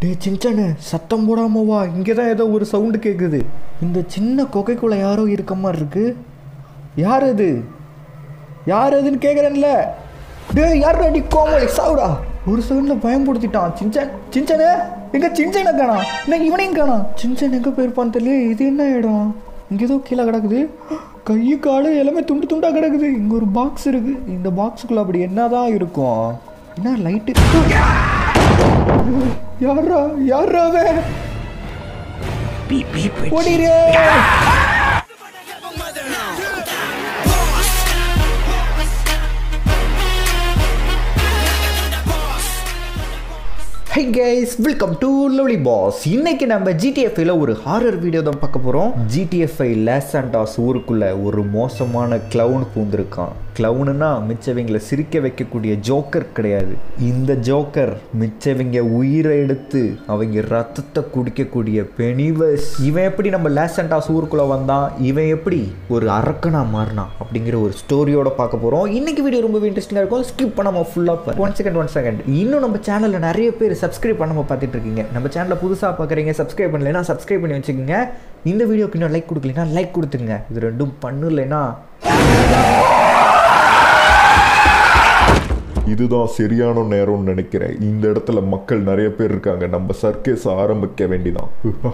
டேய் சின்சானு சத்தம் போடாம வா இங்கே தான் ஏதோ ஒரு சவுண்டு கேட்குது இந்த சின்ன குகைக்குள்ளே யாரோ இருக்க மாதிரி இருக்கு யார் அது யார் அதுன்னு கேட்குறேன்ல டேய் யார் அடி கோமலை சாவுடா ஒரு செகண்டில் பயன்படுத்திட்டான் சின்சான் சின்சானே எங்க சின்சானை காணா இன்னைக்கு இவனையும் காணா சின்சான் எங்கே போயிருப்பான்னு தெரியல இது என்ன இடம் இங்கே ஏதோ கீழே கிடக்குது கை காலு எல்லாமே துண்டு துண்டா கிடக்குது இங்கே ஒரு பாக்ஸ் இருக்கு இந்த பாக்ஸுக்குள்ள அப்படி என்னதான் இருக்கும் என்ன லைட்டு யாரா யாரா அவன் ஓடிரே hi guys welcome to lovely boss இன்னைக்கு நம்ம ஜிடிஎஃப்ல ஒரு ஹாரர் வீடியோ தான் பார்க்க போகிறோம் ஜிடிஎஃப்ஐ லேசாண்டாஸ் ஊருக்குள்ள ஒரு மோசமான கிளவுன் பூந்திருக்கான் கிளவுனுனா மிச்சவங்களை சிரிக்க வைக்கக்கூடிய ஜோக்கர் கிடையாது இந்த ஜோக்கர் மிச்சவங்க உயிரை எடுத்து அவங்க ரத்தத்தை குடிக்கக்கூடிய பெனிவஸ் இவன் எப்படி நம்ம லேசண்டாஸ் ஊருக்குள்ள வந்தான் இவன் எப்படி ஒரு அரக்கனா மாறினான் அப்படிங்கிற ஒரு ஸ்டோரியோட பார்க்க போகிறோம் இன்னைக்கு வீடியோ ரொம்ப இன்ட்ரெஸ்டிங்காக இருக்கும் ஸ்கிப் பண்ணாம ஃபுல்லாக ஒன் செகண்ட் ஒன் செகண்ட் இன்னும் நம்ம சேனலில் நிறைய பேர் சப்ஸ்கிரைப் பண்ணாம பார்த்துட்டு இருக்கீங்க நம்ம சேனலை புதுசாக பார்க்குறீங்க சப்ஸ்கிரைப் பண்ணலைன்னா சப்ஸ்கிரைப் பண்ணி வச்சுக்கோங்க இந்த வீடியோக்கு இன்னும் லைக் கொடுக்கலைன்னா லைக் கொடுத்துங்க இது ரெண்டும் பண்ணலைன்னா இதுதான் சரியான நேரம்னு நினைக்கிறேன் இந்த இடத்துல மக்கள் நிறைய பேர் இருக்காங்க நம்ம சர்க்கஸ் ஆரம்பிக்க வேண்டிதான்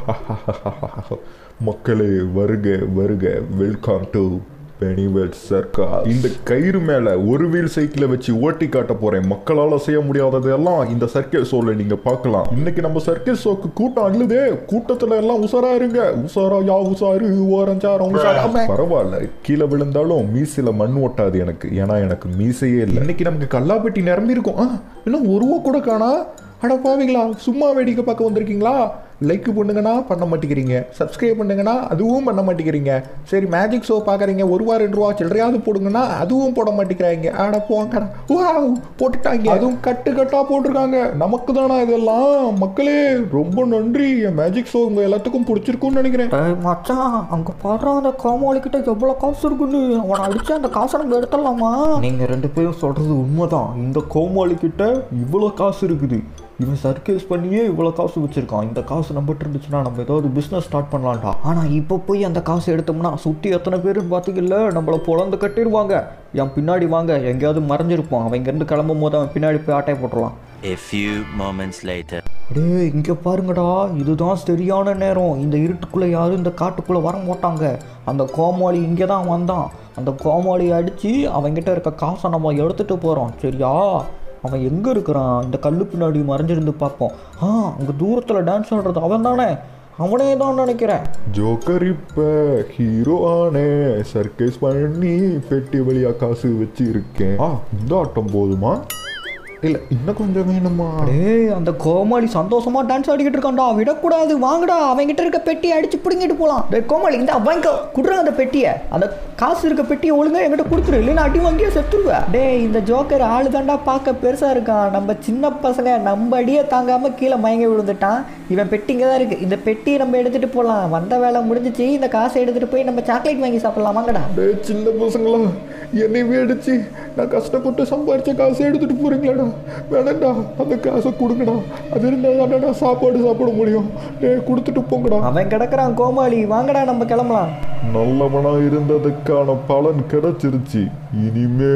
மக்களே வருக வருக வெல்கம் டு பெனிவெல் சர்க்கார் இந்த கயிறு மேல ஒரு வீல் சைக்கிளை வச்சு ஓட்டி காட்ட போறேன் மக்களால செய்ய முடியாததெல்லாம் இந்த சர்க்கஸ் ஷோல நீங்க பார்க்கலாம் இன்னைக்கு நம்ம சர்க்கஸ் ஷோக்கு கூட்டம் அள்ளுதே கூட்டத்துல எல்லாம் உசாரா இருங்க உசாரா யா உசாரு ஓரஞ்சாரம் உசாராம பரவாயில்ல கீழே விழுந்தாலும் மீசையில மண் ஒட்டாது எனக்கு ஏன்னா எனக்கு மீசையே இல்லை இன்னைக்கு நமக்கு கல்லாப்பெட்டி நிரம்பி இருக்கும் ஆ, இன்னும் ஒரு ரூபா கூட காணா அட பாவீங்களா சும்மா வேடிக்கை பார்க்க வந்திருக்கீங்களா லைக் பண்ணுங்கன்னா பண்ண மாட்டேங்கிறீங்க சப்ஸ்கிரைப் பண்ணுங்கன்னா அதுவும் பண்ண மாட்டேங்கிறீங்க சரி மேஜிக் ஷோ பார்க்குறீங்க ஒரு ரூபா ரெண்டு ரூபா சில்லறையாவது போடுங்கன்னா அதுவும் போட மாட்டேங்கிறாங்க ஆட போங்கடா வாவ் போட்டுட்டாங்க அதுவும் கட்டு கட்டா போட்டிருக்காங்க நமக்கு தானா இதெல்லாம் மக்களே ரொம்ப நன்றி என் மேஜிக் ஷோ உங்க எல்லாத்துக்கும் பிடிச்சிருக்கும்னு நினைக்கிறேன் டேய் மச்சான் அங்கே பாடுற அந்த கோமாளி கிட்ட எவ்வளோ காசு இருக்குன்னு அவனை அடிச்சு அந்த காசை நம்ம எடுத்துடலாமா நீங்கள் ரெண்டு பேரும் சொல்கிறது உண்மைதான் இந்த கோமாளி கிட்ட இவ்வளோ காசு இருக்குது இவன் சர்க்கேஸ் பண்ணியே இவ்வளோ காசு வச்சிருக்கான் இந்த காசு நம்மகிட்ட இருந்துச்சுன்னா நம்ம ஏதாவது பிஸ்னஸ் ஸ்டார்ட் பண்ணலாம்டா ஆனால் இப்போ போய் அந்த காசை எடுத்தோம்னா சுற்றி எத்தனை பேருன்னு பார்த்தீங்கல்ல நம்மளை பொழந்து கட்டிடுவாங்க என் பின்னாடி வாங்க எங்கேயாவது மறைஞ்சிருப்போம் அவன் இங்கேருந்து கிளம்பும் போது அவன் பின்னாடி போய் ஆட்டை போட்டுடலாம் A few moments later. டேய் இங்கே பாருங்கடா இதுதான் சரியான நேரம் இந்த இருட்டுக்குள்ளே யாரும் இந்த காட்டுக்குள்ளே வர மாட்டாங்க அந்த கோமாளி இங்கே தான் வந்தான் அந்த கோமாளியை அடித்து அவன்கிட்ட இருக்க காசை நம்ம எடுத்துகிட்டு போகிறோம் சரியா அவன் எங்கே இருக்கிறான் இந்த கல்லு பின்னாடி மறைஞ்சிருந்து பார்ப்போம் ஆ அங்கே தூரத்தில் டான்ஸ் ஆடுறது அவன் தானே அவனே தான் நினைக்கிறேன் ஜோக்கர் இப்ப ஹீரோ ஆனே சர்க்கஸ் பண்ணி பெட்டி வழியா காசு வச்சு இருக்கேன் ஆ இந்த ஆட்டம் போதுமா இல்ல இன்னும் கொஞ்சம் வேணுமா டேய் அந்த கோமாளி சந்தோஷமா டான்ஸ் ஆடிக்கிட்டு இருக்கான்டா விடக்கூடாது வாங்கடா அவன்கிட்ட இருக்க பெட்டியை அடிச்சு பிடுங்கிட்டு போலாம் டேய் கோமாளி இந்த வாங்க குடுறாங்க அந்த பெட்டியை அந்த காசு இருக்க பெட்டியை ஒழுங்கா என்கிட்ட கொடுத்துரு இல்லைன்னா அடி வாங்கியே செத்துருவேன் டேய் இந்த ஜோக்கர் ஆளு தாண்டா பார்க்க பெருசா இருக்கான் நம்ம சின்ன பசங்க நம்ம அடியே தாங்காம கீழே மயங்கி விழுந்துட்டான் இவன் பெட்டி இங்கே தான் இருக்கு இந்த பெட்டியை நம்ம எடுத்துட்டு போலாம் வந்த வேலை முடிஞ்சிச்சு இந்த காசை எடுத்துட்டு போய் நம்ம சாக்லேட் வாங்கி சாப்பிடலாம் வாங்கடா டேய் சின்ன பசங்களா என்னையவே அடிச்சு நான் கஷ்டப்பட்டு சம்பாரிச்ச காசை எடுத்துட்டு போறீங்களாடா வேணாம்டா அந்த காசை கொடுங்கடா அது இருந்தால் தானடா சாப்பாடு சாப்பிட முடியும் டேய் கொடுத்துட்டு போங்கடா அவன் கிடக்குறான் கோமாளி வாங்கடா நம்ம கிளம்பலாம் நல்லவனா இருந்ததுக்கான பலன் கிடைச்சிருச்சு இனிமே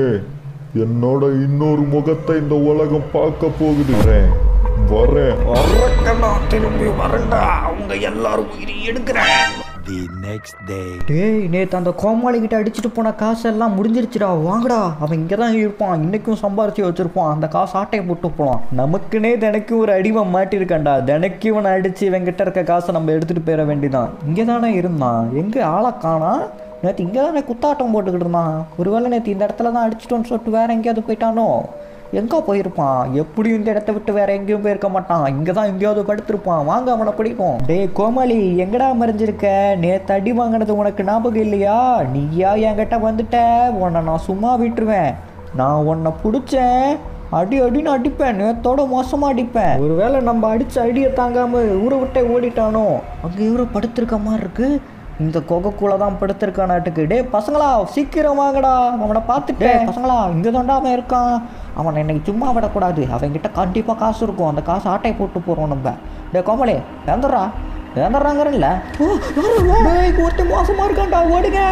என்னோட இன்னொரு முகத்தை இந்த உலகம் பார்க்க போகுது வரேன் வரேன் திரும்பி வரண்டா அவங்க எல்லாரும் உயிரி எடுக்கிறேன் The next day. டேய் நேற்று அந்த கோமாளி கிட்ட அடிச்சுட்டு போன காசெல்லாம் முடிஞ்சிருச்சுடா வாங்கடா அவன் இங்கே தான் இருப்பான் இன்னைக்கும் சம்பாரிச்சு வச்சிருப்பான் அந்த காசு ஆட்டையை போட்டு போலாம் நமக்குனே தினைக்கும் ஒரு அடிமை மாட்டியிருக்கான்டா தினைக்கு இவனை அடிச்சு இவன் கிட்ட இருக்க காசை நம்ம எடுத்துட்டு போயிட வேண்டியதான் இங்கே தானே இருந்தான் எங்கே ஆளை காணா நேற்று இங்கே தானே குத்தாட்டம் போட்டுக்கிட்டு இருந்தான் ஒருவேளை நேற்று இந்த இடத்துல தான் அடிச்சிட்டோன்னு சொல்லிட்டு வேற எங்கேயாவது போயிட்டானோ எங்கே போயிருப்பான் எப்படியும் இந்த இடத்த விட்டு வேற எங்கேயும் போயிருக்க மாட்டான் இங்கே தான் எங்கேயாவது படுத்திருப்பான் வாங்க அவனை பிடிக்கும் டேய் கோமாளி எங்கடா மறைஞ்சிருக்க நேற்று அடி வாங்கினது உனக்கு ஞாபகம் இல்லையா நீயா என்கிட்ட வந்துட்ட உன்னை நான் சும்மா விட்டுருவேன் நான் உன்னை பிடிச்சேன் அடி அடின்னு அடிப்பேன் நேத்தோட மோசமாக அடிப்பேன் ஒருவேளை நம்ம அடிச்ச அடியை தாங்காம ஊரை விட்டே ஓடிட்டானோ அங்கே இவரை படுத்திருக்க மாதிரி இருக்கு இந்த கொகைக்குள்ள தான் படுத்திருக்கானாட்டுக்கு டேய் பசங்களா சீக்கிரம் வாங்கடா அவனை பார்த்துட்டேன் பசங்களா இங்கே தாண்டா அவன் இருக்கான் அவனை இன்னைக்கு சும்மா விடக்கூடாது அவன்கிட்ட கண்டிப்பாக காசு இருக்கும் அந்த காசு ஆட்டை போட்டு போகிறோம் நம்ம டே கோமலி ஏந்துடுறா ஏந்துடுறாங்கிறல்ல டேய் ஒருத்தன் மோசமாக இருக்கான்டா ஓடுங்க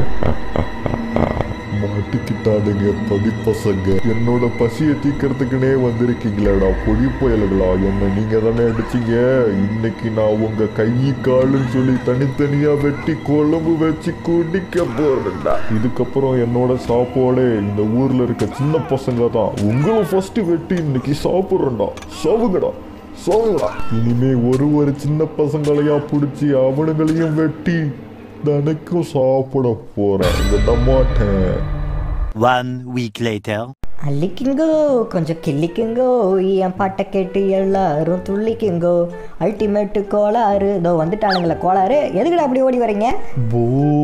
மாட்டிக்கிட்டாடுங்க பதி பசங்க என்னோட பசியை தீக்கிறதுக்குனே வந்திருக்கீங்களாடா பொடி புயல்களா என்ன நீங்க தானே அடிச்சீங்க இன்னைக்கு நான் உங்க கை காலுன்னு சொல்லி தனித்தனியா வெட்டி குழம்பு வச்சு குடிக்க போறேன்டா இதுக்கப்புறம் என்னோட சாப்பாடு இந்த ஊர்ல இருக்க சின்ன பசங்க தான் உங்களும் ஃபர்ஸ்ட் வெட்டி இன்னைக்கு சாப்பிட்றேன்டா சாவுங்கடா சாவுங்கடா இனிமே ஒரு ஒரு சின்ன பசங்களையா பிடிச்சி அவனுங்களையும் வெட்டி தினைக்கும் சாப்பிட போறேன் விட மாட்டேன் One week later. அள்ளிக்குங்கோ கொஞ்சம் கிள்ளிக்குங்கோ என் பாட்டை கேட்டு எல்லாரும் துள்ளிக்குங்கோ அல்டிமேட்டு கோளாறு இதோ வந்துட்டானுங்களே கோளாறு எதுக்குடா அப்படி ஓடி வரீங்க போ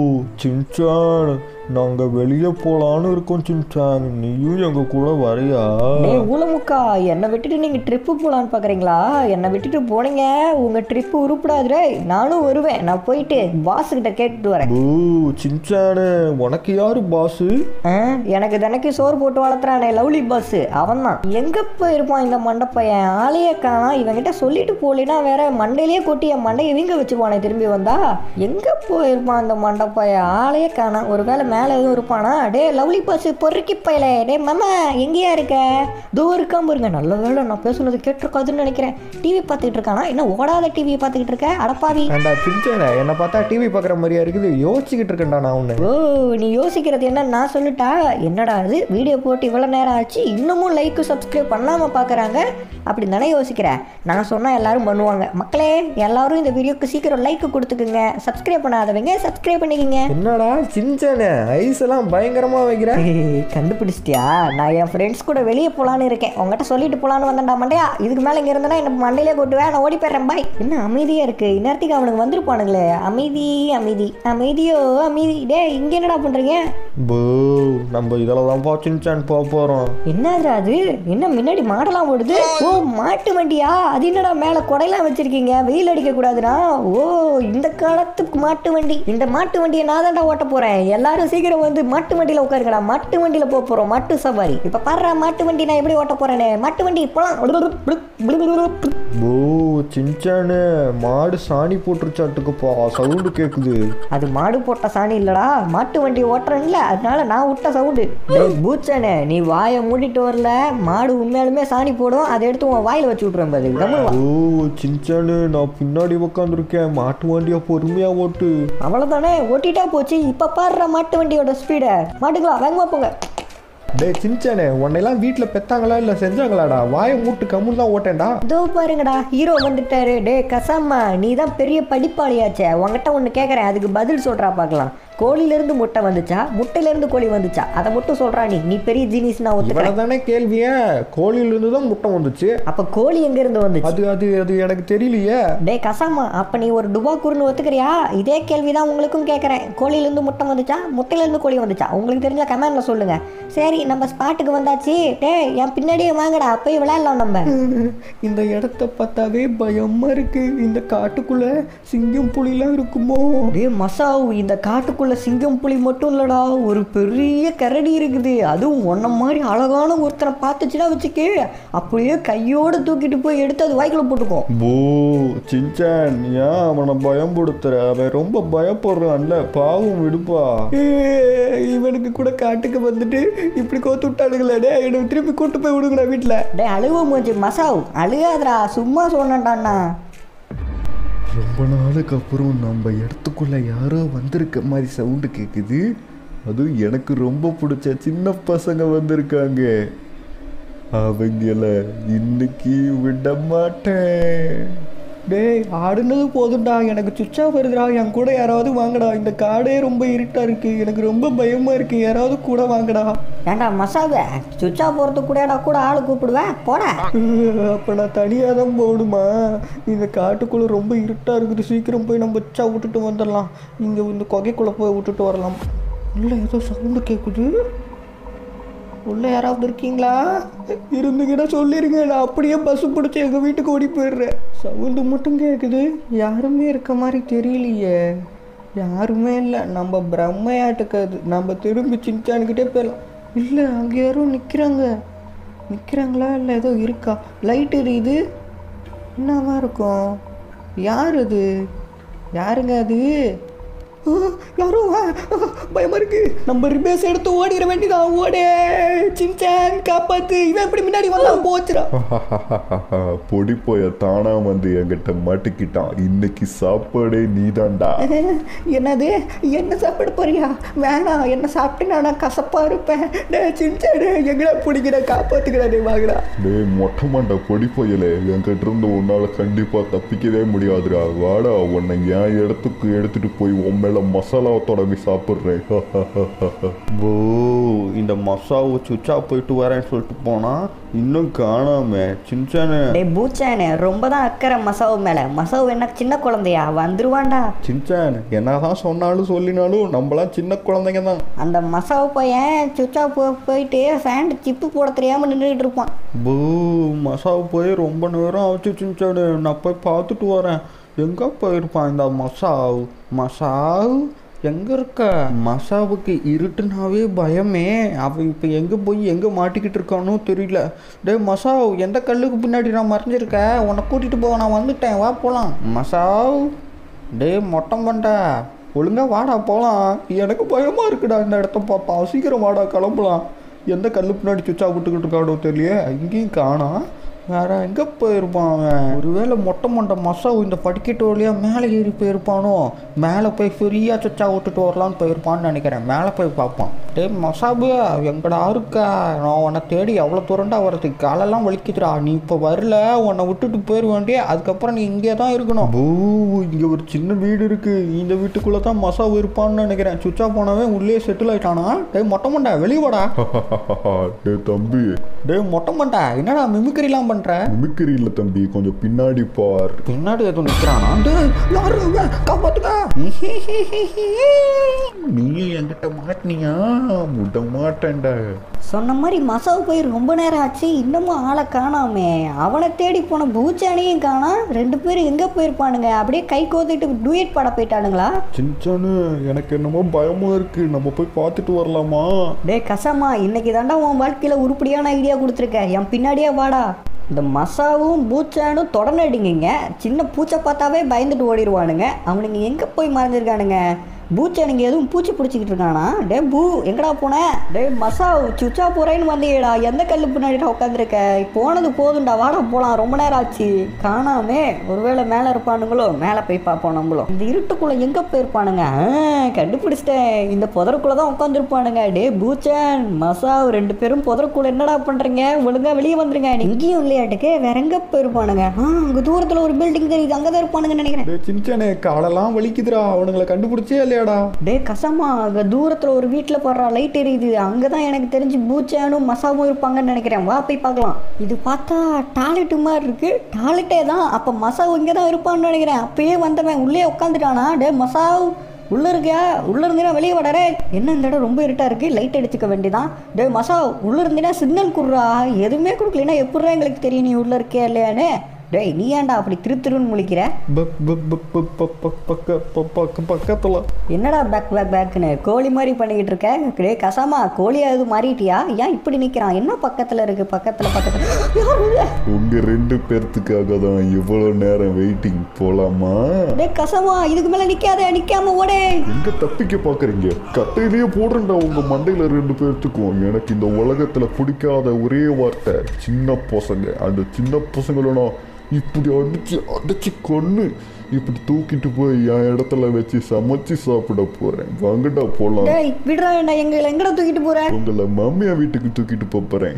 சின்சான் நாங்க வெளியே போலான்னு இருக்கோம் சின்சான் நீயும் எங்க கூட வரையா டேய் ஊலமுக்கா என்னை விட்டுட்டு நீங்கள் ட்ரிப்பு போகலான்னு பார்க்குறீங்களா என்னை விட்டுட்டு போனீங்க உங்கள் ட்ரிப்பு உருப்படாதுரே நானும் வருவேன் நான் போயிட்டு பாஸுக்கிட்ட கேட்டுட்டு வரேன் போ சின்சானு உனக்கு யாரு பாசு ஆ, எனக்கு தினைக்கு சோறு போட்டு வளர்த்துறானே லவ்லி பாஸ் அவன் தான் எங்கே போயிருப்பான் இந்த மண்டப்பையன் ஆளையே காணா இவன்கிட்ட சொல்லிட்டு போலினா வேற மண்டையிலேயே கொட்டி என் மண்டையை வீங்க வச்சுருவானே திரும்பி வந்தா எங்கே போயிருப்பான் இந்த மண்டப்பையன் ஆளையே காணா ஒருவேளை மேலே எதுவும் இருப்பானா டே லவ்லி பாஸ் பொறுக்கி பயலே டே மாமா எங்கேயா இருக்க தோ இருக்காம பாருங்க நல்ல வேளை நான் பேசுனது கேட்டிருக்காதுன்னு நினைக்கிறேன் டிவி பார்த்துக்கிட்டு இருக்கானா என்ன ஓடாத டிவி பார்த்துக்கிட்டு இருக்க அடப்பாவி ஏன்டா சின்சானே என்னை பார்த்தா டிவி பார்க்குற மாதிரியா இருக்குது யோசிச்சுக்கிட்டு இருக்கேன்டா நான் ஒன்று ஓ நீ யோசிக்கிறது என்ன நான் சொல்லிட்டா என்னடா அது வீடியோ போட்டு இவ்வளோ நேரம் ஆச்சு இன்னமும் லைக் சப்ஸ்கிரைப் பண்ணாமல் பார்க்குறாங்க அப்படி தானே யோசிக்கிறேன் நான் சொன்னால் எல்லாரும் பண்ணுவாங்க மக்களே எல்லாரும் இந்த வீடியோக்கு சீக்கிரம் லைக் கொடுத்துக்குங்க சப்ஸ்கிரைப் பண்ணாதவங்க சப்ஸ்கிரைப் பண்ணிக்கங்க என்னடா சின்சானே ஐஸ் எல்லாம் பயங்கரமா வைக்கிற ஏய், கண்டுபிடிச்சிட்டியா நான் என் ஃப்ரெண்ட்ஸ் கூட வெளியே போகலான்னு இருக்கேன் உங்ககிட்ட சொல்லிட்டு போகலான்னு வந்தேன்டா மண்டையா இதுக்கு மேலே இங்கே இருந்தேன்னா என்ன மண்டையிலே கொட்டுவேன் நான் ஓடி போயிடுறேன் பாய் என்ன அமைதியாக இருக்கு இந்நேரத்துக்கு அவனுக்கு வந்திருப்பானுங்களே அமைதி அமைதி அமைதியோ அமைதி டே இங்கே என்னடா பண்ணுறீங்க போ நம்ம இதில் தான் பா சின்சான் போக போகிறோம் என்னது அது என்ன முன்னாடி மாடெல்லாம் ஓடுது ஓ மாட்டு வண்டியா அது என்னடா மேல கொடையெல்லாம் வச்சிருக்கீங்க வெயில் அடிக்க கூடாதுடா ஓ இந்த காலத்துக்கு மாட்டு வண்டி இந்த மாட்டு வண்டியை நான் தான்டா ஓட்ட போறேன் எல்லாரும் சீக்கிரம் வந்து மாட்டு வண்டியில உட்காருங்கடா மாட்டு வண்டியில போக போறோம் மாட்டு சவாரி இப்ப பாரு மாட்டு வண்டி நான் எப்படி ஓட்ட போறேனே மாட்டு வண்டி போலாம் போ சின்சானு மாடு சாணி போட்டுருச்சாட்டுக்குப்பா சவுண்டு கேட்குது அது மாடு போட்ட சாணி இல்லடா மாட்டு வண்டி ஓட்டுறேன்ல அதனால நான் விட்ட சவுண்டு டேய் பூச்சானே நீ வாயை மூடிட்டு வரல மாடு உண்மையாலுமே சாணி போடும் அதை எடுத்து உன் வாயில வச்சு விட்ருவேன் பாரு கம்முனு வா. ஓ சின்சானு நான் பின்னாடி உட்காந்துருக்கேன் மாட்டு வண்டியா பொறுமையா ஓட்டு அவ்வளவுதானே ஓட்டிட்டா போச்சு இப்ப பாடுற மாட்டு வண்டியோட ஸ்பீட மாட்டுங்களா வேகமா போங்க டேய் சின்சானே உன்னையெல்லாம் வீட்டில் பெத்தாங்களா இல்லை செஞ்சாங்களாடா வாயை மூட்டு கம்முன்னு தான் ஓட்டேன்டா இதோ பாருங்கடா ஹீரோ வந்துட்டாரு டே கசாமா நீ தான் பெரிய படிப்பாளியாச்சே உங்ககிட்ட ஒன்று கேட்குறேன் அதுக்கு பதில் சொல்றா பார்க்கலாம் கோழியிலேருந்து முட்டை வந்துச்சா முட்டையிலேருந்து கோழி வந்துச்சா அதை மட்டும் சொல்றா நீ நீ பெரிய ஜீனிஸ் நான் இவ்வளோ ஒத்துக்கிறேன் தானே கேள்வியே கோழியிலிருந்து தான் முட்டை வந்துச்சு அப்போ கோழி எங்கேருந்து வந்துச்சு அது அது அது எனக்கு தெரியலையே டே கசாமா அப்போ நீ ஒரு டுபாக்கூர்னு ஒத்துக்கிறியா இதே கேள்வி தான் உங்களுக்கும் கேட்குறேன் கோழியிலேருந்து முட்டை வந்துச்சா முட்டையிலேருந்து கோழி வந்துச்சா உங்களுக்கு தெரிஞ்ச கமெண்ட்ல சொல்லுங்க சரி நம்ம ஸ்பாட்டுக்கு வந்தாச்சு டே என் பின்னாடியே வாங்கடா போய் விளையாடலாம் நம்ம இந்த இடத்த பார்த்தாவே பயமா இருக்கு இந்த காட்டுக்குள்ள சிங்கம் புலிலாம் இருக்குமோ டே மசாவு இந்த காட்டுக்குள்ள சிங்கம் புலி மட்டும் இல்லடா ஒரு பெரிய கரடி இருக்குது அதுவும் ஒன்ன மாதிரி அழகான ஒருத்தனை பார்த்துச்சுன்னா வச்சுக்கே அப்படியே கையோட தூக்கிட்டு போய் எடுத்து அது வாய்க்குள்ள போட்டுக்கும் போ சின்சான் ஏன் அவனை பயம்படுத்துற அவன் ரொம்ப பயப்படுறான்ல பாவம் விடுப்பா இவனுக்கு கூட காட்டுக்கு வந்துட்டு இப்படி கோத்து விட்டானுங்களே டே எனக்கு திருப்பி கூட்டு போய் விடுங்கடா வீட்டில் டே அழுவ மூஞ்சி மசாவ் அழுகாதடா சும்மா சொன்னேன்டாண்ணா ரொம்ப நாளுக்கு அப்புறம் நம்ம இடத்துக்குள்ள யாரோ வந்திருக்க மாதிரி சவுண்டு கேட்குது அதுவும் எனக்கு ரொம்ப பிடிச்ச சின்ன பசங்க வந்திருக்காங்க அவங்கள இன்னைக்கு விட மாட்டேன் டேய் ஆடுனது போதும்டா எனக்கு சுச்சா வருதுடா என் கூட யாராவது வாங்கடா இந்த காடே ரொம்ப இருட்டா இருக்கு எனக்கு ரொம்ப பயமா இருக்கு யாராவது கூட வாங்கடா ஏன்டா மசாவே சுச்சா போகிறதுக்கு கூட கூட ஆளு கூப்பிடுவேன் போடா அப்போ நான் தனியாக தான் போகணுமா இந்த காட்டுக்குள்ளே ரொம்ப இருட்டாக இருக்குது சீக்கிரம் போய் நம்ம வச்சா விட்டுட்டு வந்துடலாம் இங்கே இந்த குகைக்குள்ளே போய் விட்டுட்டு வரலாம் உள்ளே ஏதோ சவுண்டு கேட்குது உள்ளே யாராவது இருக்கீங்களா இருந்துங்கன்னா சொல்லிருங்க நான் அப்படியே பஸ் பிடிச்சி எங்கள் வீட்டுக்கு ஓடி போயிடுறேன் சவுண்டு மட்டும் கேட்குது யாருமே இருக்க மாதிரி தெரியலையே யாருமே இல்லை நம்ம பிரம்மையாட்டுக்கு அது நம்ம திரும்பி சின்சானுக்கிட்டே போயிடலாம் இல்லை அங்கே யாரும் நிற்கிறாங்க நிற்கிறாங்களா இல்லை ஏதோ இருக்கா லைட் எரியுது என்னவா இருக்கும் யார் அது யாருங்க அது ஆ, யாரோ ஆ, ஆ, பயமா இருக்கு நம்ம ரிபேஸ் எடுத்து ஓடிட வேண்டியதான் ஓடே சின்சான் காப்பாத்து இவன் எப்படி முன்னாடி வந்தா போச்சுடா பொடி போய தானா வந்து என்கிட்ட மாட்டிக்கிட்டான் இன்னைக்கு சாப்பாடே நீதான்டா என்னது என்ன சாப்பிட போறியா வேணாம் என்ன சாப்பிட்டு நான் கசப்பா இருப்பேன் டே சின்சான் எங்கடா பிடிக்கிற காப்பாத்துக்கடா டே வாங்கடா டேய் மொட்டை மண்டை பொடி போயலே என்கிட்ட இருந்து உன்னால கண்டிப்பா தப்பிக்கவே முடியாதுடா வாடா உன்னை என் இடத்துக்கு எடுத்துட்டு போய் உன் மேல மசாலாவை தொடங்கி சாப்பிட்றேன் ஓ இந்த மசாவு சுச்சா போயிட்டு வரேன்னு சொல்லிட்டு போனா இன்னும் காணாம சின்சானு டேய் பூச்சானு ரொம்ப தான் அக்கறை மசாவு மேலே மசாவு என்ன சின்ன குழந்தையா வந்துருவான்டா சின்சான் என்னதான் சொன்னாலும் சொல்லினாலும் நம்மளாம் சின்ன குழந்தைங்க தான் அந்த மசாவு பையன் சுச்சா போ போயிட்டு ஃபேண்ட் சிப்பு போட தெரியாமல் நின்றுட்டு இருப்பான் பூ மசாவு போய் ரொம்ப நேரம் ஆச்சு சின்சானு நான் போய் பார்த்துட்டு வரேன் எங்கே போயிருப்பான் இந்த மசாவ் மசாவ் எங்கே இருக்க மசாவுக்கு இருட்டுனாவே பயமே அவன் இப்போ எங்கே போய் எங்கே மாட்டிக்கிட்டு இருக்கானோ தெரியல டேய் மசாவ் எந்த கல்லுக்கு பின்னாடி நான் மறைஞ்சிருக்க உன்னை கூட்டிகிட்டு போக நான் வந்துட்டேன் வா போகலாம் மசாவ் டேய் மொட்டம் பண்ணா ஒழுங்கா வாடா போகலாம் எனக்கு பயமாக இருக்குடா இந்த இடத்த பார்த்தா சீக்கிரம் வாடா கிளம்பலாம் எந்த கல்லு பின்னாடி சுச்சா விட்டுக்கிட்டு இருக்காடோ தெரியல இங்கேயும் காணோம் வேற எங்கே போயிருப்பான் அவன் ஒருவேளை மொட்டை மொட்டை மசாவு இந்த படிக்கட்டு வழியா மேலே ஏறி போயிருப்பானோ மேலே போய் ஃப்ரீயாக சுச்சா விட்டுட்டு வரலான்னு போயிருப்பான்னு நினைக்கிறேன் மேலே போய் பார்ப்பான் டேய் மசாபு எங்கடா இருக்க நான் உன்னை தேடி எவ்வளோ தூரண்டா வரது காலெல்லாம் வலிக்குதுடா நீ இப்போ வரல உன்னை விட்டுட்டு போயிட வேண்டிய அதுக்கப்புறம் நீ இங்கே தான் இருக்கணும் பூ இங்கே ஒரு சின்ன வீடு இருக்கு இந்த வீட்டுக்குள்ளே தான் மசாவு இருப்பான்னு நினைக்கிறேன் சுச்சா போனவன் உள்ளே செட்டில் ஆயிட்டானா டேய் மொட்டை மண்டை வெளியே வாடா டேய் தம்பி டேய் மொட்டை மண்டை என்னடா மிமிக்ரிலாம் பண்ற மிமிக்கிரி இல்ல தம்பி கொஞ்சம் பின்னாடி பார் பின்னாடி எதுவும் நிற்கிறானா டேய் யாரு இவன்? காப்பாத்துக்க நீ என்கிட்ட மாட்டினியா விட மாட்டேன்டா சொன்ன மாதிரி மசாவு போய் ரொம்ப நேரம் ஆச்சு இன்னமும் ஆளை காணாமே அவனை தேடி போன பூச்சானியும் காணாம் ரெண்டு பேரும் எங்கே போயிருப்பானுங்க அப்படியே கை கோத்துட்டு டூயட் பாட போயிட்டானுங்களா சின்சானு எனக்கு என்னமோ பயமா இருக்கு நம்ம போய் பார்த்துட்டு வரலாமா டேய் கசமா இன்னைக்கு தாண்டா உன் வாழ்க்கையில் உருப்படியான ஐடியா கொடுத்துருக்க என் பின்னாடியே வாடா இந்த மசாவும் பூச்சானும் தொடர்ந்து சின்ன பூச்சை பார்த்தாவே பயந்துட்டு ஓடிடுவானுங்க அவனுங்க எங்கே போய் மறைஞ்சிருக்கானுங்க பூச்சானுங்க எதுவும் பூச்சி பிடிச்சிக்கிட்டு இருக்கானா டே பூ எங்கடா போன டே மசாவ் சுச்சா போறேன்னு வந்தீங்கடா எந்த கல்லு பின்னாடிடா உட்காந்துருக்க போனது போதும்டா வாடா போகலாம் ரொம்ப நேரம் ஆச்சு காணாமே ஒருவேளை மேலே இருப்பானுங்களோ மேலே போய் பார்ப்போம் நம்மளும் இந்த இருட்டுக்குள்ளே எங்கே போயிருப்பானுங்க ஆ, கண்டுபிடிச்சிட்டேன் இந்த புதருக்குள்ளே தான் உட்காந்துருப்பானுங்க டே பூச்சன் மசாவ் ரெண்டு பேரும் புதருக்குள்ள என்னடா பண்ணுறீங்க ஒழுங்கா வெளியே வந்துருங்க இங்கேயும் இல்லையாட்டுக்கு வேற எங்கே போயிருப்பானுங்க ஆ அங்கே தூரத்தில் ஒரு பில்டிங் தெரியுது அங்கே தான் இருப்பானுங்கன்னு நினைக்கிறேன் டேய் சின்சானே காலெல்லாம் வலிக்குதுடா அவனுங்களை கண்டுபிடிச்சே இல்லையாடா டே கசமா அங்கே தூரத்தில் ஒரு வீட்டில் போடுற லைட் எரியுது அங்கே தான் எனக்கு தெரிஞ்சு பூச்சானும் மசாவும் இருப்பாங்கன்னு நினைக்கிறேன் வா போய் பார்க்கலாம் இது பார்த்தா டாய்லெட்டு மாதிரி இருக்கு டாய்லெட்டே தான் அப்போ மசாவு இங்கே தான் இருப்பான்னு நினைக்கிறேன் அப்பயே வந்தவன் உள்ளே உட்காந்துட்டானா டே மசாவ் உள்ளே இருக்கியா உள்ளே இருந்தீனா வெளியே வடரே என்ன இந்த இடம் ரொம்ப இருட்டாக இருக்குது லைட் அடிச்சுக்க வேண்டியதான் டே மசாவ் உள்ளே இருந்தீனா சிக்னல் கொடுறா எதுவுமே கொடுக்கலனா எப்படிடா எங்களுக்கு தெரியும் நீ உள்ளே இருக்கியா இல்லையான்னு டேய் நீ ஏன்டா அப்படி திரு திருன்னு முழிக்கிற ப- ப- ப- ப- ப- ப- பக்க- ப- பக்க- பக்கத்துல என்னடா பேக் பேக் பேக்குன்னு கோழி மாதிரி பண்ணிக்கிட்டு இருக்க டேய் கசாமா கோழியா எதுவும் மாறிட்டியா ஏன் இப்படி நிற்கிறான் என்ன பக்கத்தில் இருக்கு பக்கத்தில் பக்கத்தில் யார் இது? உங்க ரெண்டு பேர்த்துக்காக தான் இவ்வளவு நேரம் வெயிட்டிங் போலாமா டேய் கசாமா இதுக்கு மேலே நிற்காத நிற்காம ஓடே எங்க தப்பிக்க பாக்குறீங்க கட்டையிலேயே போடுறேன்டா உங்க மண்டையில ரெண்டு பேர்த்துக்கும் எனக்கு இந்த உலகத்துல பிடிக்காத ஒரே வார்த்தை சின்ன பசங்க அந்த சின்ன பசங்கள நான் இப்படி அடிச்சு அடிச்சு கொன்னு இப்படி தூக்கிட்டு போய் என் இடத்துல வச்சு சமைச்சு சாப்பிட போறேன் வாங்கடா போலாம் டேய் விடுறா என்ன எங்களை எங்கடா தூக்கிட்டு போற உங்களை மாமியா வீட்டுக்கு தூக்கிட்டு போப் போறேன்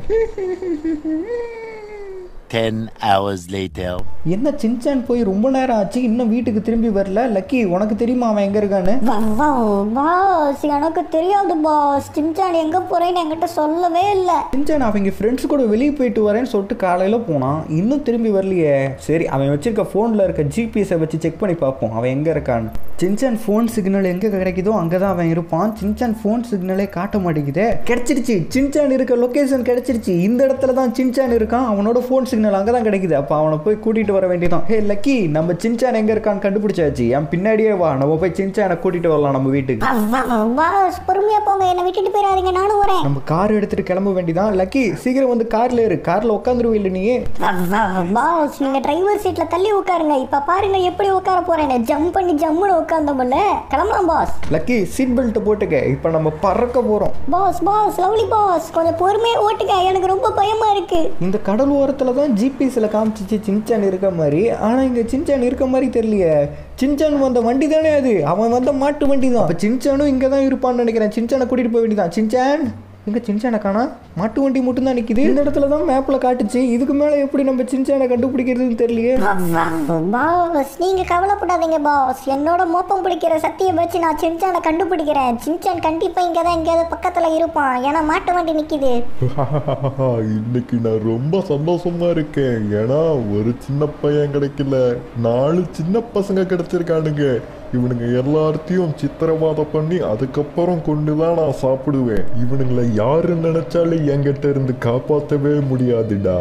Ten hours later. என்ன சின்சான் போய் ரொம்ப நேரம் ஆச்சு இன்னும் வீட்டுக்கு திரும்பி வரல லக்கி உனக்கு தெரியுமா அவன் எங்கே இருக்கான்னு பாஸ் எனக்கு தெரியாது பாஸ் சிம்சான் எங்க போறேன்னு என்கிட்ட சொல்லவே இல்லை சின்சான் அவங்க ஃப்ரெண்ட்ஸ் கூட வெளியே போயிட்டு வரேன்னு சொல்லிட்டு காலையில் போனான் இன்னும் திரும்பி வரலையே சரி அவன் வச்சிருக்க ஃபோனில் இருக்க ஜிபிஎஸை வச்சு செக் பண்ணி பார்ப்போம் அவன் எங்கே இருக்கான்னு சின்சான் ஃபோன் சிக்னல் எங்கே கிடைக்குதோ அங்கே தான் அவன் இருப்பான் சின்சான் ஃபோன் சிக்னலே காட்ட மாட்டேங்குதே கிடைச்சிருச்சு சின்சான் இருக்க லொக்கேஷன் கிடைச்சிருச்சு இந்த இடத்துல தான் சின்சான் இருக்கான் அவனோட ஃபோன் சிக்னல் அங்கே தான் கிடைக்குது அப்போ அவனை போய் கூட்டிகிட்டு வர வேண்டியதான் ஹே லக்கி நம்ம சின்சான் எங்கே இருக்கான்னு கண்டுபிடிச்சாச்சு என் பின்னாடியே வா நம்ம போய் சின்சானை கூட்டிகிட்டு வரலாம் நம்ம வீட்டுக்கு பாஸ் பொறுமையா போங்க என்னை விட்டுட்டு போயிடாதீங்க நானும் வரேன் நம்ம கார் எடுத்துகிட்டு கிளம்ப வேண்டியதான் லக்கி சீக்கிரம் வந்து காரில் ஏறு காரில் உட்காந்துருவில்ல நீ பாஸ் நீங்க டிரைவர் சீட்ல தள்ளி உட்காருங்க இப்ப பாருங்க எப்படி உட்கார போறேன் ஜம்ப் பண்ணி ஜம்முன்னு உட்காந்தோம்ல கிளம்பலாம் பாஸ் லக்கி சீட் பெல்ட் போட்டுக்க இப்போ நம்ம பறக்க போகிறோம் பாஸ் பாஸ் லவ்லி பாஸ் கொஞ்சம் பொறுமையா ஓட்டுங்க எனக்கு ரொம்ப பயமா இருக்கு இந்த கடல் ஓரத்தில் தான் ஜிபிஎஸ்ல காமிச்சிச்சு சின்சான் இருக்க மாதிரி ஆனால் இங்கே சின்சான் இருக்க மாதிரி தெரியலையே சின்சான் வந்த வண்டி தானே அது அவன் வந்த மாட்டு வண்டி தான் அப்போ சின்சானும் இங்கே தான் இருப்பான்னு நினைக்கிறேன் சின்சானை கூட்டிகிட்டு போக வேண்டியதான் சின்சான் இங்கே சின்சானை காணா மாட்டு வண்டி மட்டும் தான் நிற்கிது இந்த இடத்துல தான் மேப்பில் காட்டுச்சு இதுக்கு மேலே எப்படி நம்ம சின்சானை கண்டுபிடிக்கிறதுன்னு தெரியலையே பாஸ் நீங்க கவலைப்படாதீங்க பாஸ் என்னோட மோப்பம் பிடிக்கிற சக்தியை வச்சு நான் சின்சானை கண்டுபிடிக்கிறேன் சின்சான் கண்டிப்பா இங்க தான் எங்கேயாவது பக்கத்துல இருப்பான் ஏன்னா மாட்டு வண்டி நிக்குது இன்னைக்கு நான் ரொம்ப சந்தோஷமா இருக்கேன் ஏன்னா ஒரு சின்ன பையன் கிடைக்கல நாலு சின்ன பசங்க கிடைச்சிருக்கானுங்க இவனுங்க எல்லாத்தையும் சித்திரவாதம் பண்ணி அதுக்கப்புறம் கொண்டு தான் நான் சாப்பிடுவேன் இவனுங்களை யாரு நினைச்சாலும் என்கிட்ட இருந்து காப்பாற்றவே முடியாதுடா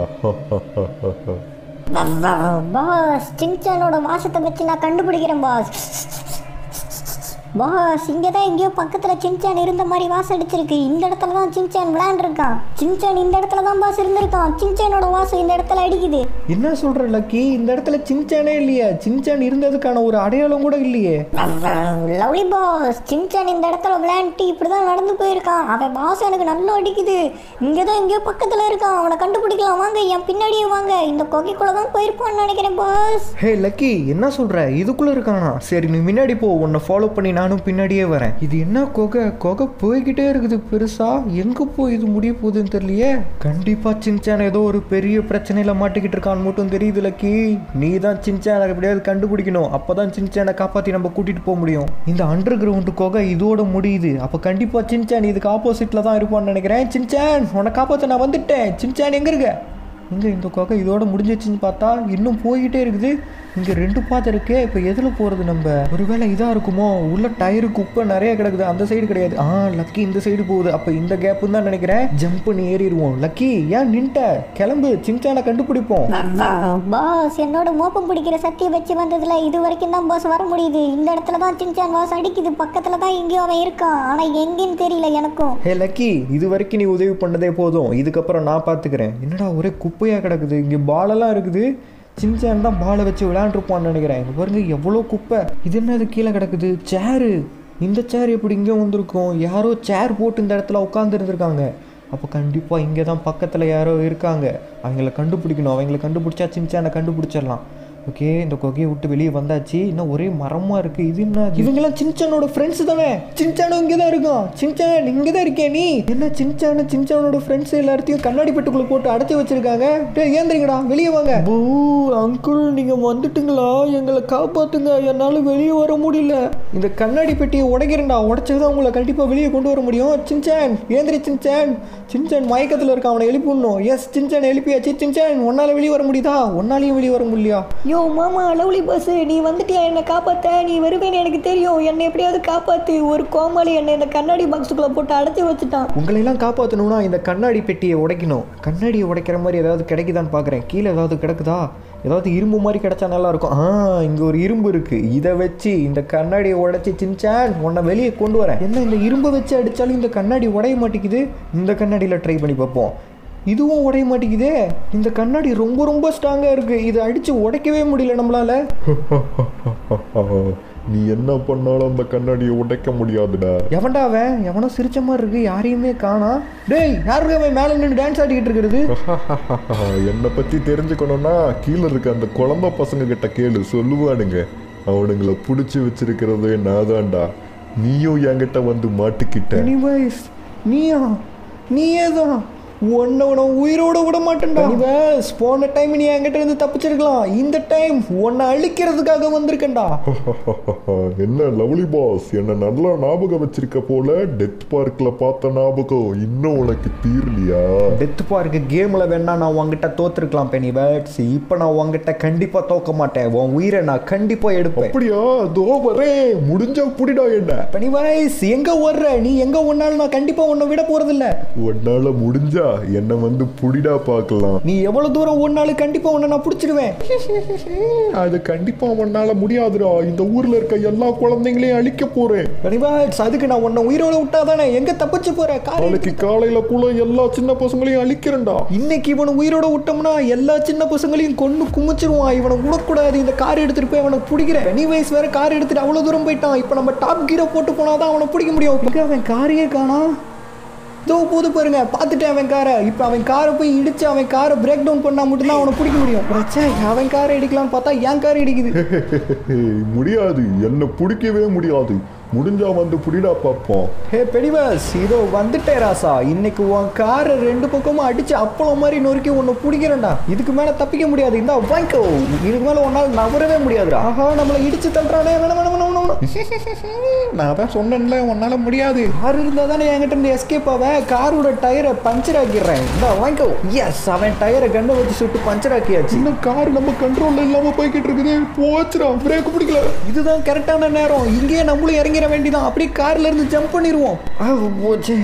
பாஸ் சின்சானோட வாசத்தை வச்சு நான் கண்டுபிடிக்கிறேன் பாஸ் பாஸ் இங்கே தான் எங்கேயோ பக்கத்தில் சின்சான் இருந்த மாதிரி வாசம் அடிச்சிருக்கு இந்த இடத்துல தான் சின்சான் விளையாண்டுருக்கான் சின்சான் இந்த இடத்துல தான் பாஸ் இருந்திருக்கான் சின்சானோட வாசம் இந்த இடத்துல அடிக்குது என்ன சொல்கிற லக்கி இந்த இடத்துல சின்சானே இல்லையா சின்சான் இருந்ததுக்கான ஒரு அடையாளம் கூட இல்லையே லவ்லி பாஸ் சின்சான் இந்த இடத்துல விளையாண்டு இப்படி தான் நடந்து போயிருக்கான் அவன் பாஸ் எனக்கு நல்லா அடிக்குது இங்கே தான் எங்கேயோ பக்கத்தில் இருக்கான் அவனை கண்டுபிடிக்கலாம் வாங்க என் பின்னாடியே வாங்க இந்த கொகைக்குள்ளே தான் போயிருப்பான்னு நினைக்கிறேன் பாஸ் ஹே லக்கி என்ன சொல்ற இதுக்குள்ள இருக்கானா சரி நீ முன்னாடி போ உன்னை ஃபாலோ பண்ணி நானும் பின்னாடியே வரேன் இது என்ன கொகை கொகை போய்கிட்டே இருக்குது பெருசா எங்க போய் இது முடிய போகுதுன்னு தெரியலையே கண்டிப்பா சின்சான் ஏதோ ஒரு பெரிய பிரச்சனையில மாட்டிக்கிட்டு இருக்கான்னு மட்டும் தெரியுது லக்கி நீ தான் சின்சானை எப்படியாவது கண்டுபிடிக்கணும் அப்பதான் சின்சானை காப்பாத்தி நம்ம கூட்டிட்டு போக முடியும் இந்த அண்டர் கிரவுண்ட் கொகை இதோட முடியுது அப்ப கண்டிப்பா சின்சான் இதுக்கு ஆப்போசிட்ல தான் இருப்பான்னு நினைக்கிறேன் சின்சான் உன்னை காப்பாத்த நான் வந்துட்டேன் சின்சான் எங்க இருக்க இங்கே இந்த கொகை இதோட முடிஞ்சிச்சுன்னு பார்த்தா இன்னும் போய்கிட்டே இருக்குது இங்கே ரெண்டு பாதை இருக்கே இப்போ எதில் போகிறது நம்ம ஒருவேளை இதாக இருக்குமோ உள்ள டயரு குப்பை நிறைய கிடக்குது அந்த சைடு கிடையாது ஆ லக்கி இந்த சைடு போகுது அப்போ இந்த கேப்புன்னு தான் நினைக்கிறேன் ஜம்ப் பண்ணி ஏறிடுவோம் லக்கி ஏன் நின்ட்ட கிளம்பு சின்சானை கண்டுபிடிப்போம் பாஸ் என்னோட மோப்பம் பிடிக்கிற சக்தியை வச்சு வந்ததுல இது வரைக்கும் தான் பாஸ் வர முடியுது இந்த இடத்துல தான் சின்சான் பாஸ் அடிக்குது பக்கத்துல தான் எங்கேயோ அவன் இருக்கான் ஆனா எங்கேன்னு தெரியல எனக்கும் ஹே லக்கி இது வரைக்கும் நீ உதவி பண்ணதே போதும் இதுக்கப்புறம் நான் பார்த்துக்கிறேன் என்னடா ஒரே குப்பையாக கிடக்குது இங்கே பாலெல்லாம் இருக்குது சின்சான் தான் பாலை வச்சு விளையாண்டுருப்பான்னு நினைக்கிறேன் இங்க பாருங்க எவ்வளோ குப்பை இது என்ன இது கீழே கிடக்குது சேரு இந்த சேர் எப்படி இங்கே வந்திருக்கும் யாரோ சேர் போட்டு இந்த இடத்துல உட்காந்துருந்துருக்காங்க அப்போ கண்டிப்பாக இங்கே தான் பக்கத்தில் யாரோ இருக்காங்க அவங்கள கண்டுபிடிக்கணும் அவங்கள கண்டுபிடிச்சா சின்சானை கண்டுபிடிச்சிடலாம் ஓகே இந்த கொகையை விட்டு வெளியே வந்தாச்சு இன்னும் ஒரே மரமாக இருக்குது இது என்ன இவங்கெல்லாம் சின்சானோட ஃப்ரெண்ட்ஸ் தானே சின்சானும் இங்கே தான் இருக்கான் சின்சான் இங்கே தான் இருக்கே நீ என்ன சின்சானு சின்சானோட ஃப்ரெண்ட்ஸ் எல்லாத்தையும் கண்ணாடி பெட்டுக்குள்ளே போட்டு அடைச்சி வச்சிருக்காங்க டேய் ஏந்திரிங்கடா வெளியே வாங்க பூ அங்கிள் நீங்கள் வந்துட்டுங்களா எங்களை காப்பாத்துங்க என்னால் வெளியே வர முடியல இந்த கண்ணாடி பெட்டியை உடைக்கிறேன்டா உடைச்சதான் உங்களை கண்டிப்பாக வெளியே கொண்டு வர முடியும் சின்சான் ஏந்திரி சின்சான் சின்சான் மயக்கத்தில் இருக்கான் அவனை எழுப்பிடணும் எஸ் சின்சான் எழுப்பியாச்சு சின்சான் உன்னால் வெளியே வர முடியுதா உன்னாலையும் வெளியே வர முடியலையா யோ மாமா லவ்லி பஸ் நீ வந்துட்டியா என்னை காப்பாத்த நீ வருவேன்னு எனக்கு தெரியும் என்னை எப்படியாவது காப்பாத்து ஒரு கோமாளி என்னை இந்த கண்ணாடி பாக்ஸுக்குள்ள போட்டு அடைச்சி வச்சுட்டான் உங்களையெல்லாம் காப்பாற்றணும்னா இந்த கண்ணாடி பெட்டியை உடைக்கணும் கண்ணாடியை உடைக்கிற மாதிரி ஏதாவது கிடைக்குதான்னு பார்க்குறேன் கீழே ஏதாவது கிடக்குதா ஏதாவது இரும்பு மாதிரி கிடைச்சா நல்லா இருக்கும் ஆ இங்கே ஒரு இரும்பு இருக்குது இதை வச்சு இந்த கண்ணாடியை உடைச்சி சின்சான் உன்னை வெளியே கொண்டு வரேன் என்ன இந்த இரும்பை வச்சு அடித்தாலும் இந்த கண்ணாடி உடைய மாட்டேங்குது இந்த கண்ணாடியில் ட்ரை பண்ணி பார்ப்போம் இதுவும் உடைய மாட்டேங்குதே இந்த கண்ணாடி ரொம்ப ரொம்ப ஸ்ட்ராங்காக இருக்குது இதை அடித்து உடைக்கவே முடியல நம்மளால நீ என்ன பண்ணாலும் அந்த கண்ணாடியை உடைக்க முடியாதுடா எவன்டா அவன் எவனோ சிரிச்ச மாதிரி இருக்கு யாரையுமே காணா டேய் யாருக்கு அவன் மேலே நின்று டான்ஸ் ஆடிக்கிட்டு இருக்கிறது என்னை பத்தி தெரிஞ்சுக்கணும்னா கீழே இருக்க அந்த குழந்தை பசங்க கிட்ட கேளு சொல்லுவானுங்க அவனுங்கள பிடிச்சி வச்சிருக்கிறது நாதான்டா நீயும் என்கிட்ட வந்து மாட்டிக்கிட்ட எனிவேஸ் நீயா நீயே தான் உன்னை நான் உயிரோட விட மாட்டேன்டா எனிவேஸ் போன டைம் நீ என்கிட்ட இருந்து தப்பிச்சிருக்கலாம் இந்த டைம் உன்னை அழிக்கிறதுக்காக வந்திருக்கேன்டா என்ன லவ்லி பாஸ் என்ன நல்லா ஞாபகம் வச்சிருக்க போல டெத் பார்க்ல பார்த்த ஞாபகம் இன்னும் உனக்கு தீரலையா டெத் பார்க்கு கேமில் வேணா நான் உங்ககிட்ட தோத்துருக்கலாம் பெனி பேட்ஸ் இப்போ நான் உங்ககிட்ட கண்டிப்பாக தோக்க மாட்டேன் உன் உயிரை நான் கண்டிப்பாக எடுப்பேன் அப்படியா தோ வரேன் முடிஞ்சா புடிடா என்ன பெனி வைஸ் எங்கே ஓடுற நீ எங்கே ஒன்னாலும் நான் கண்டிப்பாக உன்னை விட போகிறதில்ல உன்னால முடிஞ்சா வரியா என்ன வந்து புடிடா பார்க்கலாம் நீ எவ்வளவு தூரம் ஒன்னாலும் கண்டிப்பா உன்னை நான் பிடிச்சிடுவேன் அது கண்டிப்பா உன்னால முடியாதுடா இந்த ஊர்ல இருக்க எல்லா குழந்தைங்களையும் அழிக்க போறேன் கனிபாட்ஸ் அதுக்கு நான் உன்னை உயிரோட விட்டாதானே எங்க தப்பிச்சு போற காலை நாளைக்கு காலையில கூட எல்லா சின்ன பசங்களையும் அழிக்கிறேன்டா இன்னைக்கு இவனை உயிரோட விட்டோம்னா எல்லா சின்ன பசங்களையும் கொண்டு குமிச்சிருவான் இவனை விடக்கூடாது இந்த கார் எடுத்துட்டு போய் அவனை பிடிக்கிறேன் பெனி வயசு வேற கார் எடுத்துட்டு அவ்வளவு தூரம் போயிட்டான் இப்போ நம்ம டாப் கீரை போட்டு போனாதான் அவனை பிடிக்க முடியும் இங்க அவன் காரையே காணா இதோ போது பாருங்க பார்த்துட்டேன் அவன் காரை இப்போ அவன் காரை போய் இடிச்சு அவன் காரை பிரேக் டவுன் பண்ணா மட்டும்தான் அவனை பிடிக்க முடியும் பிரச்சனை அவன் காரை இடிக்கலாம்னு பார்த்தா என் காரை இடிக்குது முடியாது என்ன பிடிக்கவே முடியாது முடிஞ்சா வந்து புடிடா பார்ப்போம் ஹே பெடிவாஸ் இதோ வந்துட்டே ராசா இன்னைக்கு உன் காரை ரெண்டு பக்கமும் அடிச்சு அப்பளம் மாதிரி நொறுக்கி உன்னை பிடிக்கிறேன்டா இதுக்கு மேல தப்பிக்க முடியாது இந்த வாங்கிக்கோ இதுக்கு மேல உன்னால நவரவே முடியாதுடா ஆஹா நம்மளை இடிச்சு தள்ளுறானே வேணாம் வேணாம் வேணாம் வேணாம் நான் தான் சொன்னேன்ல உன்னால முடியாது கார் இருந்தா தானே என்கிட்ட இருந்து எஸ்கேப் ஆவேன் காரோட டயரை பஞ்சர் ஆக்கிடுறேன் இந்த வாங்கிக்கோ எஸ் அவன் டயரை கண்ணை வச்சு சுட்டு பஞ்சர் ஆக்கியாச்சு இந்த கார் நம்ம கண்ட்ரோல்ல இல்லாம போய்கிட்டு இருக்குது போச்சுடா பிரேக் பிடிக்கல இதுதான் கரெக்டான நேரம் இங்கேயே நம்மளும் இறங்கிட வேண்டியதான் அப்படியே கார்ல இருந்து ஜம்ப் பண்ணிடுவோம் ஆ, போச்சு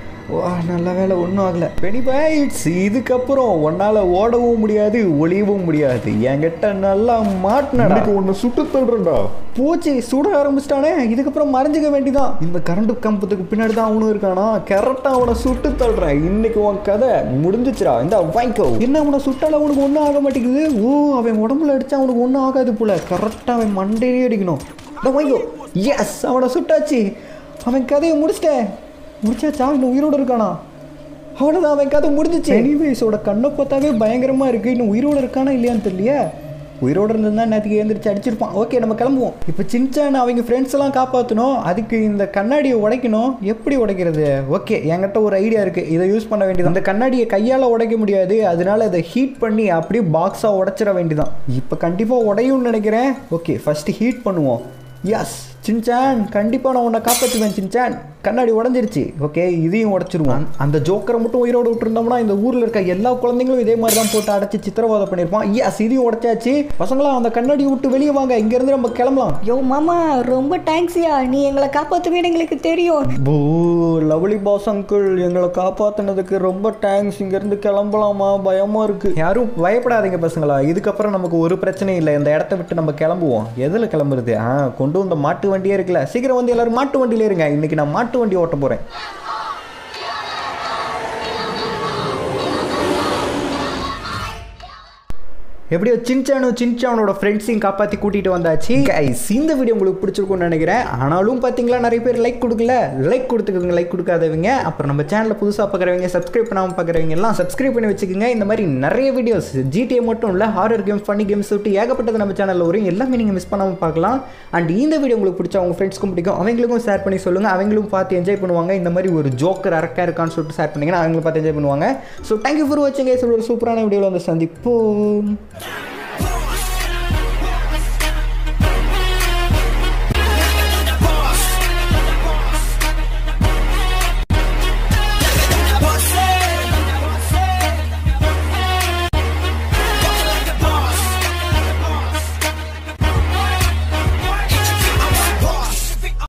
வா நல்ல வேலை ஒன்றும் ஆகல பெனி பைட்ஸ் இதுக்கப்புறம் உன்னால ஓடவும் முடியாது ஒளியவும் முடியாது என்கிட்ட நல்லா மாட்டினடா இன்னைக்கு உன்னை சுட்டு தள்ளுறேன்டா போச்சு சுட ஆரம்பிச்சிட்டானே இதுக்கப்புறம் மறைஞ்சிக்க வேண்டியதான் இந்த கரண்ட் கம்பத்துக்கு பின்னாடி தான் அவனும் இருக்கானா கரெக்டாக அவனை சுட்டு தள்ளுறேன் இன்னைக்கு உன் கதை முடிஞ்சிச்சுடா இந்த வாங்கிக்கோ என்ன அவனை சுட்டால அவனுக்கு ஒன்றும் ஆக மாட்டேங்குது ஓ அவன் உடம்புல அடிச்சா அவனுக்கு ஒன்றும் ஆகாது போல கரெக்டாக அவன் மண்டையிலே அடிக்கணும் இந்த வாங்கிக்கோ எஸ் அவனை சுட்டாச்சு அவன் கதையை முடிச்சிட்டேன் முடிச்சாச்சா இன்னும் உயிரோடு இருக்கானா அவ்வளோதான் அவன் கதை முடிஞ்சிச்சு எனிவேஸோட கண்ணை பார்த்தாவே பயங்கரமாக இருக்குது இன்னும் உயிரோடு இருக்கானா இல்லையான்னு தெரியலையே உயிரோடு இருந்திருந்தா நேற்றுக்கு எழுந்திரிச்சு அடிச்சிருப்பான் ஓகே நம்ம கிளம்புவோம் இப்போ சின்சான் அவங்க ஃப்ரெண்ட்ஸ் எல்லாம் காப்பாற்றணும் அதுக்கு இந்த கண்ணாடியை உடைக்கணும் எப்படி உடைக்கிறது ஓகே என்கிட்ட ஒரு ஐடியா இருக்குது இதை யூஸ் பண்ண வேண்டியது அந்த கண்ணாடியை கையால் உடைக்க முடியாது அதனால இதை ஹீட் பண்ணி அப்படியே பாக்ஸாக உடைச்சிட வேண்டியதான் இப்போ கண்டிப்பாக உடையும்னு நினைக்கிறேன் ஓகே ஃபஸ்ட்டு ஹீட் பண்ணுவோம் எஸ் சின்சான் கண்டிப்பாக நான் உன்னை காப்பாற்றுவேன் சின்சான் கண்ணாடி உடஞ்சிருச்சு ஓகே இதையும் உடச்சிருவான் அந்த ஜோக்கரை மட்டும் உயிரோடு விட்டுருந்தோம்னா இந்த ஊரில் இருக்க எல்லா குழந்தைங்களும் இதே மாதிரி தான் போட்டு அடைச்சி சித்திரவதை பண்ணியிருப்பான் எஸ் இதையும் உடைச்சாச்சு பசங்களா அந்த கண்ணாடி விட்டு வெளியே வாங்க இங்கேருந்து நம்ம கிளம்பலாம் யோ மாமா ரொம்ப தேங்க்ஸ்யா நீ எங்களை காப்பாற்றுவேன்னு எங்களுக்கு தெரியும் பூ லவ்லி பாஸ் அங்கிள் எங்களை காப்பாற்றினதுக்கு ரொம்ப தேங்க்ஸ் இங்கேருந்து கிளம்பலாமா பயமாக இருக்குது யாரும் பயப்படாதீங்க பசங்களா இதுக்கப்புறம் நமக்கு ஒரு பிரச்சனையும் இல்லை இந்த இடத்த விட்டு நம்ம கிளம்புவோம் எதில் கிளம்புறது ஆ கொண்டு வந்த மாட்டு வண்டியே இருக்குல்ல சீக்கிரம் வந்து எல்லாரும் மாட்டு வண்டியில இருங்க இன்னைக்கு நான் மாட்டு வண்டி ஓட்ட போகிறேன் எப்படியோ சின்சானும் சின்சானோட ஃப்ரெண்ட்ஸையும் காப்பாற்றி கூட்டிகிட்டு வந்தாச்சு கைஸ் இந்த வீடியோ உங்களுக்கு பிடிச்சிருக்கும்னு நினைக்கிறேன் ஆனாலும் பார்த்தீங்களா நிறைய பேர் லைக் கொடுக்கல லைக் கொடுத்துக்கோங்க லைக் கொடுக்காதவங்க அப்புறம் நம்ம சேனலில் புதுசாக பார்க்குறவங்க சப்ஸ்கிரைப் பண்ணாமல் பார்க்குறவங்க எல்லாம் சப்ஸ்கிரைப் பண்ணி வச்சுக்கோங்க இந்த மாதிரி நிறைய வீடியோஸ் ஜிடிஏ மட்டும் இல்லை ஹாரர் கேம் ஃபன்னி கேம்ஸ் விட்டு ஏகப்பட்டது நம்ம சேனலில் வரும் எல்லாமே நீங்கள் மிஸ் பண்ணாமல் பார்க்கலாம் அண்ட் இந்த வீடியோ உங்களுக்கு பிடிச்சா உங்கள் ஃப்ரெண்ட்ஸ்க்கும் பிடிக்கும் அவங்களுக்கும் ஷேர் பண்ணி சொல்லுங்கள் அவங்களும் பார்த்து என்ஜாய் பண்ணுவாங்க இந்த மாதிரி ஒரு ஜோக்கர் அரக்கா இருக்கான்னு சொல்லிட்டு ஷேர் பண்ணிங்கன்னா அவங்களும் பார்த்து என்ஜாய் பண்ணுவாங்க ஸோ தேங்க்யூ ஃபார் வாட்சிங் ஒரு சூப்பரான வீடியோவில் வந்து சந்திப்போம்